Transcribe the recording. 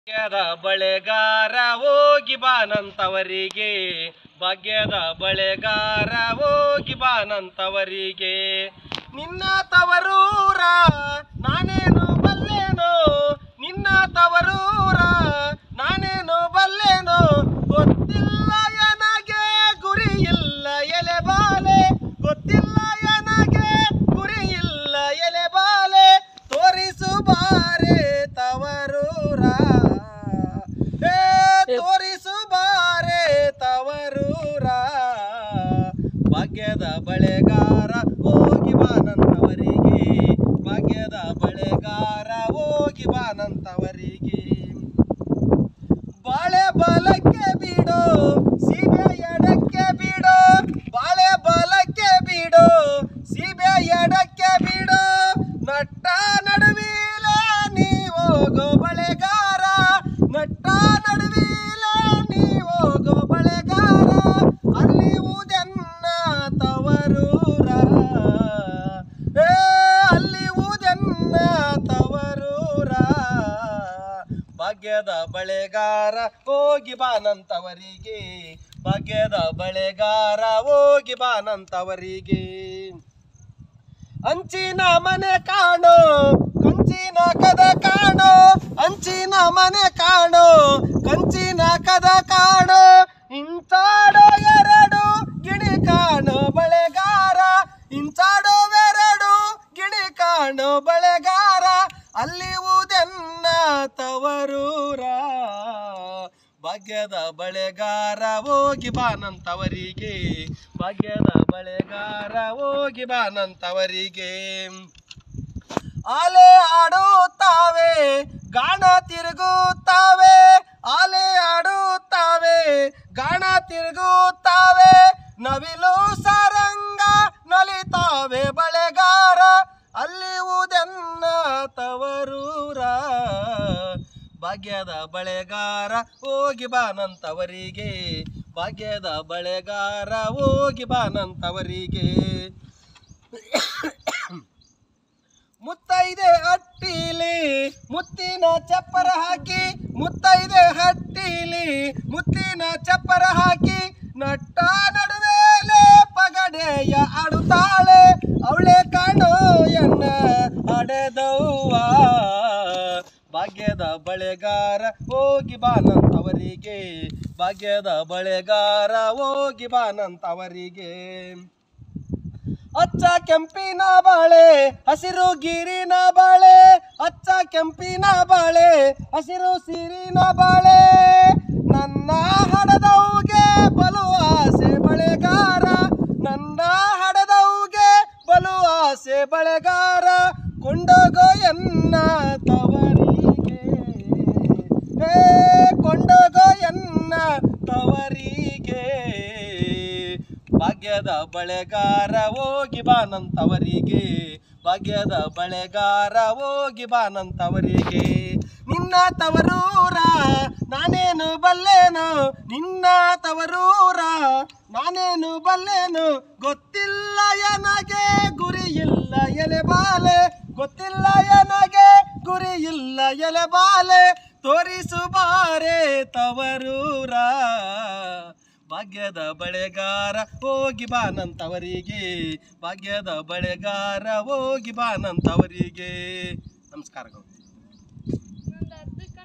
ಭಾಗ್ಯದ ಬಳೆಗಾರ ಹೋಗಿ ಬಾನಂತವರಿಗೆ ಭಾಗ್ಯದ ಬಳೆಗಾರ ಹೋಗಿ ಬಾನಂತವರಿಗೆ ನಿನ್ನ ತವರೂರ ನಾನೇನು ಬಲ್ಲೆನೋ ನಿನ್ನ ತವರೂರ ನಾನೇನು ಬಲ್ಲೆನೋ ಗೊತ್ತಿಲ್ಲ ಎನಗೆ ಗುರಿ ಇಲ್ಲ ಎಲೆ ಬಾಲೆ ಗೊತ್ತಿಲ್ಲ ಎನಗೆ ಗುರಿ ಇಲ್ಲ ಎಲೆ ಬಾಲೆ ತೋರಿಸು ಬಾರೆ ತವರೂರ ಏ ತೋರಿಸು ಬಾರೆ ತವರೂರ ಭಾಗ್ಯದ ಬಳೆಗಾರ ಹೋಗಿ ಬಾನಂತವರಿಗೆ ಭಾಗ್ಯದ ಬಳೆಗಾರ ಹೋಗಿ ಬಾನಂತವರಿಗೆ ಬಾಳೆ ಬಲಕ್ಕೆ ಬಿಡು ಸೀಬೆ ಎಡಕ್ಕೆ ಬಿಡು ಬಾಳೆ ಬಲಕ್ಕೆ ಬಿಡು ಸೀಬೆ ಎಡಕ್ಕೆ ಬಿಡು ನಟ್ಟ ನಡುವಿಲೆ ನೀ ಹೋಗೋ ಬಳೆಗಾರ ನಟ್ಟ ನಡುವಿಲೆ ನೀ ಹೋಗೋ ಬಳೆಗಾರ ಅಲ್ಲಿ ಉದನ್ನ ತವರೂರ ಏ ಅಲ್ಲಿ ಉದನ್ನ ತವರೂರ ಭಾಗ್ಯದ ಬಳೆಗಾರ ಹೋಗಿ ಬಾನಂತವರಿಗೆ ಭಾಗ್ಯದ ಬಳೆಗಾರ ಹೋಗಿ ಬಾನಂತವರಿಗೆ ಅಂಚಿನ ಮನೆ ಕಾಣೋ ಕಂಚಿನ ಕದ ಕಾಣೋ ಅಂಚಿನ ಮನೆ ಕಾಣೋ ಕಂಚಿನ ಕದ ಕಾಣೋ ಇಂಚಾಡೋ ಎರಡು ಗಿಣಿ ಕಾಣೋ ಬಳೆಗಾರ ಇಂಚಾಡೋ ಎರಡು ಗಿಣಿ ಕಾಣೋ ಬಳೆಗಾರ ಅಲ್ಲಿ ಉದೆನ್ನ ತವರೂರ ಭಾಗ್ಯದ ಬಳೆಗಾರ ಹೋಗಿ ಬಾನಂತವರಿಗೆ ಭಾಗ್ಯದ ಬಳೆಗಾರ ಹೋಗಿ ಬಾನಂತವರಿಗೆ ಆಲೆ ಆಡುತ್ತಾವೆ ಗಾಣ ತಿರುಗುತ್ತಾವೆ ಆಲೆ ಆಡುತ್ತಾವೆ ಗಾಣ ತಿರುಗುತ್ತಾವೆ ನವಿಲು ಸಾರಂಗ ನಲಿತಾವೆ ಬಳೆಗಾರ ಅಲ್ಲಿ ಉದನ್ನ ತವರೂರ ಭಾಗ್ಯದ ಬಳೆಗಾರ ಹೋಗಿ ಬಾನಂತವರಿಗೆ ಭಾಗ್ಯದ ಬಳೆಗಾರ ಹೋಗಿ ಬಾನಂತವರಿಗೆ ಮುತ್ತೈದೆ ಹಟ್ಟಿಲಿ ಮುತ್ತಿನ ಚಪ್ಪರ ಹಾಕಿ ಮುತ್ತೈದೆ ಹಟ್ಟಿಲಿ ಮುತ್ತಿನ ಚಪ್ಪರ ಹಾಕಿ ನಟ್ಟ ನಡುವೆಲೆ ಪಗಡೆಯ ಆಡುತ್ತಾಳೆ ಅವಳೆ ಕಾಣೋ ಎನ್ನ ಅಡೆದವ್ವ ಭಾಗ್ಯದ ಬಳೆಗಾರ ಹೋಗಿ ಬಾನಂತವರಿಗೆ ಭಾಗ್ಯದ ಬಳೆಗಾರ ಹೋಗಿ ಬಾನಂತವರಿಗೆ ಅಚ್ಚ ಕೆಂಪಿನ ಬಾಳೆ ಹಸಿರು ಗಿರಿನ ಬಾಳೆ ಅಚ್ಚ ಕೆಂಪಿನ ಬಾಳೆ ಹಸಿರು ಸಿರಿನ ಬಾಳೆ ನನ್ನ ಹಡದವ್ಗೆ ಬಲು ಆಸೆ ಬಳೆಗಾರ ನನ್ನ ಹಡದವ್ಗೆ ಬಲು ಆಸೆ ಬಳೆಗಾರ ಕೊಂಡೋಗೋ ಎನ್ನ ತವರಿಗೆ ಹೇ ಕೊಂಡೋಗೋ ಎನ್ನ ತವರಿಗೆ ಭಾಗ್ಯದ ಬಳೆಗಾರ ಹೋಗಿ ಬಾನಂತವರಿಗೆ ಭಾಗ್ಯದ ಬಳೆಗಾರ ಹೋಗಿ ಬಾನಂತವರಿಗೆ ನಿನ್ನ ತವರೂರ ನಾನೇನು ಬಲ್ಲೇನು ನಿನ್ನ ತವರೂರ ನಾನೇನು ಬಲ್ಲೇನು ಗೊತ್ತಿಲ್ಲ ಎನಗೆ ಗುರಿ ಇಲ್ಲ ಎಲೆ ಬಾಲೆ ಗೊತ್ತಿಲ್ಲ ಎನಗೆ ಗುರಿ ಇಲ್ಲ ಎಲೆ ಬಾಲೆ ತೋರಿಸು ಬಾರೆ ತವರೂರ ಭಾಗ್ಯದ ಬಳೆಗಾರ ಹೋಗಿ ಬಾನಂತವರಿಗೆ ಭಾಗ್ಯದ ಬಳೆಗಾರ ಹೋಗಿ ಬಾನಂತವರಿಗೆ ನಮಸ್ಕಾರಗಳು